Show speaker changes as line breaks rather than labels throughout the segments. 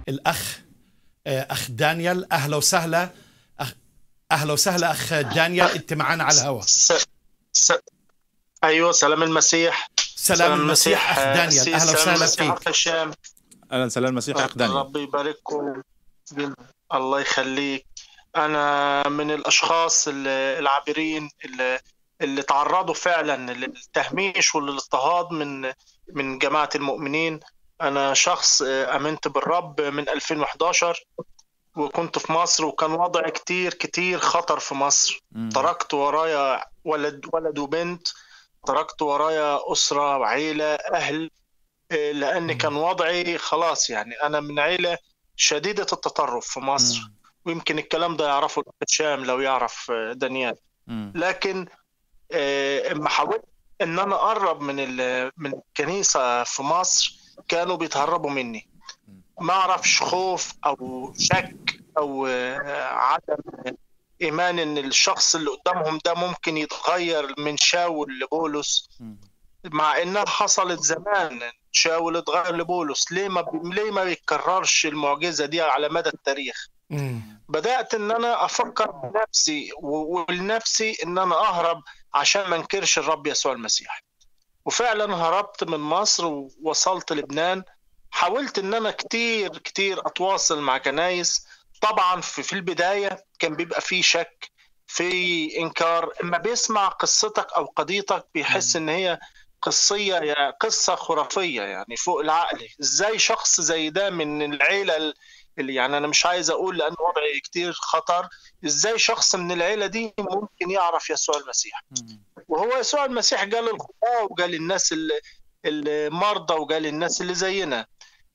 الاخ آه، اخ دانيال اهلا وسهلا أخ اهلا وسهلا اخ دانيال انت معنا على الهواء
س... س... ايوه سلام المسيح
سلام المسيح اخ دانيال
أسيس
اهلا
سلام
وسهلا
المسيح
فيك
أخ هشام
اهلا سلام المسيح اخ دانيال
ربي يبارككم الله يخليك انا من الاشخاص ال- العابرين اللي, اللي تعرضوا فعلا للتهميش والاضطهاد من من جماعه المؤمنين انا شخص آه، امنت بالرب من 2011 وكنت في مصر وكان وضع كتير كتير خطر في مصر
مم.
تركت ورايا ولد ولد وبنت تركت ورايا أسرة وعيلة أهل إيه، لأن
مم.
كان وضعي خلاص يعني أنا من عيلة شديدة التطرف في مصر
مم.
ويمكن الكلام ده يعرفه الأخ هشام لو يعرف آه، دانيال
مم.
لكن آه، اما حاولت ان انا اقرب من ال- من الكنيسه في مصر كانوا بيتهربوا مني ما اعرفش خوف او شك او آه، عدم ايمان ان الشخص اللي قدامهم ده ممكن يتغير من شاول لبولس
مم.
مع انها حصلت زمان شاول اتغير لبولس ليه ما بي- ليه ما بيتكررش المعجزه دي على مدى التاريخ
مم.
بدأت إن أنا أفكر بنفسي و- ولنفسي إن أنا أهرب عشان ما انكرش الرب يسوع المسيح وفعلا هربت من مصر ووصلت لبنان حاولت إن أنا كتير كتير أتواصل مع كنايس طبعا في, في البداية كان بيبقى فيه شك في إنكار إما بيسمع قصتك أو قضيتك بيحس إن هي قصية يعني قصة خرافية يعني فوق العقل إزاي شخص زي ده من العيلة ال- اللي يعني انا مش عايز اقول لان وضعي كتير خطر ازاي شخص من العيله دي ممكن يعرف يسوع المسيح
مم.
وهو يسوع المسيح قال الخطاه وقال الناس ال- المرضى وقال الناس اللي زينا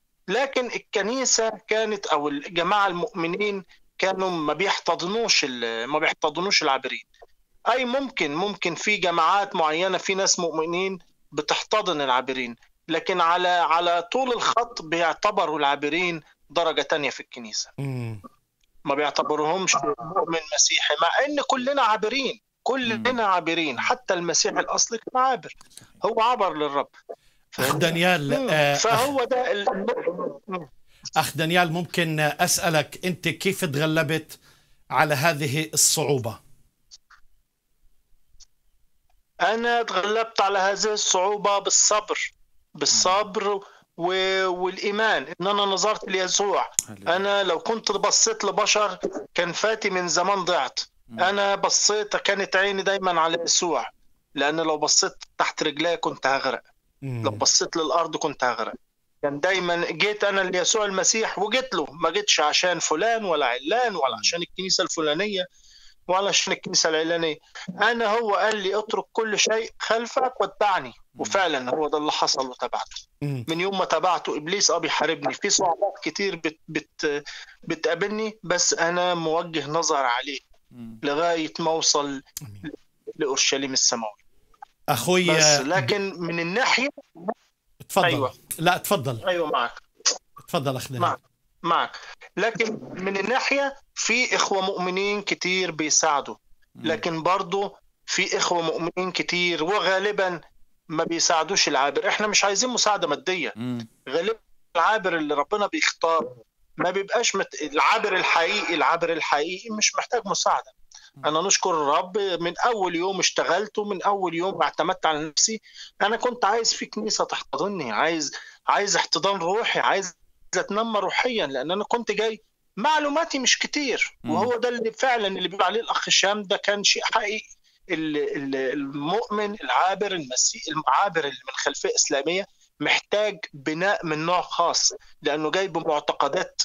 لكن الكنيسه كانت او الجماعه المؤمنين كانوا ما بيحتضنوش ال- ما بيحتضنوش العابرين اي ممكن ممكن في جماعات معينه في ناس مؤمنين بتحتضن العابرين لكن على على طول الخط بيعتبروا العابرين درجه تانية في الكنيسه
مم.
ما بيعتبروهمش مؤمن مسيحي مع ان كلنا عابرين كلنا عابرين حتى المسيح الاصلي كان عابر هو عبر للرب
اخ دانيال
مم.
آه، أخ,
فهو ده ال... مم.
اخ دانيال ممكن اسالك انت كيف تغلبت على هذه الصعوبه
انا تغلبت على هذه الصعوبه بالصبر بالصبر و... والايمان ان انا نظرت ليسوع
هللويا.
انا لو كنت بصيت لبشر كان فاتي من زمان ضعت
مم.
انا بصيت كانت عيني دايما على يسوع لان لو بصيت تحت رجلي كنت هغرق
مم.
لو بصيت للارض كنت هغرق كان دايما جيت انا ليسوع المسيح وجيت له ما جيتش عشان فلان ولا علان ولا عشان الكنيسه الفلانيه ولا عشان الكنيسه العلانيه انا هو قال لي اترك كل شيء خلفك واتبعني وفعلا هو ده اللي حصل وتبعته
مم.
من يوم ما تبعته ابليس اه بيحاربني في صعوبات كتير بت بت بتقابلني بس انا موجه نظر عليه
مم.
لغايه ما اوصل
آمين.
لاورشليم السماوي
اخوي
بس
آه،
لكن من الناحيه
تفضل
أيوة.
لا تفضل
ايوه معك
تفضل اخ دانيال
معك معك لكن من الناحية في إخوة مؤمنين كتير بيساعدوا
مم.
لكن برضو في إخوة مؤمنين كتير وغالبا ما بيساعدوش العابر إحنا مش عايزين مساعدة مادية
مم.
غالبا العابر اللي ربنا بيختار ما بيبقاش مت... العابر الحقيقي العابر الحقيقي مش محتاج مساعدة أنا نشكر الرب من أول يوم اشتغلت ومن أول يوم اعتمدت على نفسي أنا كنت عايز في كنيسة تحتضنني عايز عايز احتضان روحي عايز اتنمى روحيا لان انا كنت جاي معلوماتي مش كتير
مم.
وهو ده اللي فعلا اللي بيقول عليه الاخ هشام ده كان شيء حقيقي ال- ال- المؤمن العابر المسيح العابر اللي من خلفيه اسلاميه محتاج بناء من نوع خاص لانه جاي بمعتقدات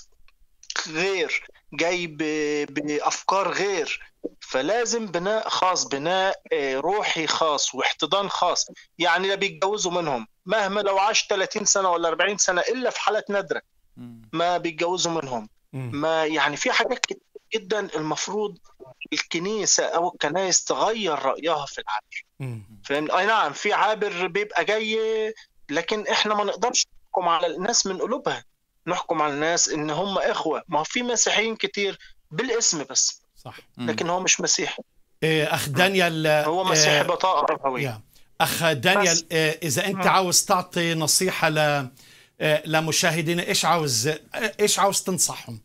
غير جاي ب- بافكار غير فلازم بناء خاص بناء آه، روحي خاص واحتضان خاص يعني لا بيتجوزوا منهم مهما لو عاش 30 سنه ولا 40 سنه الا في حالات نادره
مم.
ما بيتجوزوا منهم
مم.
ما يعني في حاجات كتير جدا المفروض الكنيسه او الكنائس تغير رايها في العابر
مم.
فاهم اي نعم في عابر بيبقى جاي لكن احنا ما نقدرش نحكم على الناس من قلوبها نحكم على الناس ان هم اخوه ما هو في مسيحيين كتير بالاسم بس
صح
مم.
لكن هو مش مسيحي
إيه، اخ دانيال
هو مسيحي
آه،
بطاقه ربويه
يا. اخ دانيال
بس.
آه، اذا انت
مم.
عاوز تعطي نصيحه ل آه، لمشاهدينا ايش عاوز آه، ايش عاوز تنصحهم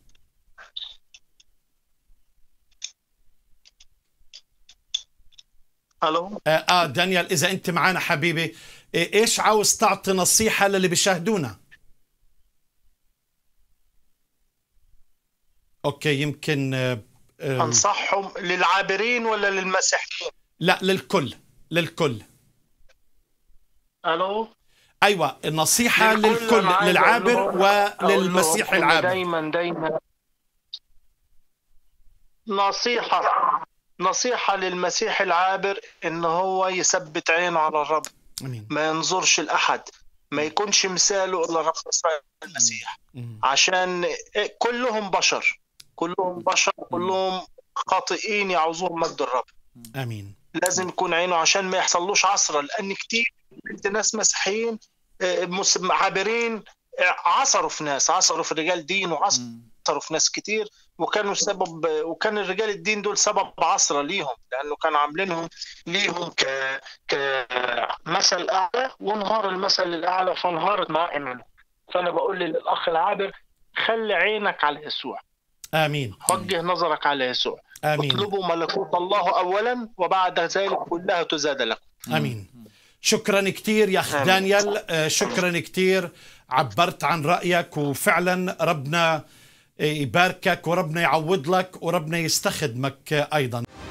الو
آه, اه دانيال اذا انت معنا حبيبي آه، ايش عاوز تعطي نصيحه للي بيشاهدونا اوكي يمكن آه، آه،
انصحهم للعابرين ولا للمسيحيين
لا للكل للكل
الو
ايوه النصيحه
للكل
للكل
أنا عايز
للعابر
أقول لهم- أقول لهم
وللمسيح
إن
العابر
دايما دايما نصيحة نصيحة للمسيح العابر ان هو يثبت عينه على الرب
امين
ما ينظرش لأحد ما يكونش مثاله الا رب يسوع المسيح
مم.
عشان كلهم بشر كلهم بشر كلهم خاطئين يعوزون مجد الرب
امين
لازم يكون عينه عشان ما يحصلوش عصرة لأن كتير انت ناس مسيحيين آه، مس- عابرين آه، عصروا في ناس عصروا في رجال دين وعصروا في ناس كتير وكانوا سبب وكان الرجال الدين دول سبب عصرة ليهم لأنه كانوا عاملينهم ليهم ك كمثل أعلى وانهار المثل الأعلى فانهارت مع إيمانه فأنا بقول للأخ العابر خلي عينك على يسوع
امين
وجه نظرك على يسوع
امين
اطلبوا ملكوت الله اولا وبعد ذلك كلها تزاد لكم
امين شكرا كثير يا اخ
آمين.
دانيال آه، شكرا كثير عبرت عن رايك وفعلا ربنا آه، يباركك وربنا يعوض لك وربنا يستخدمك آه، ايضا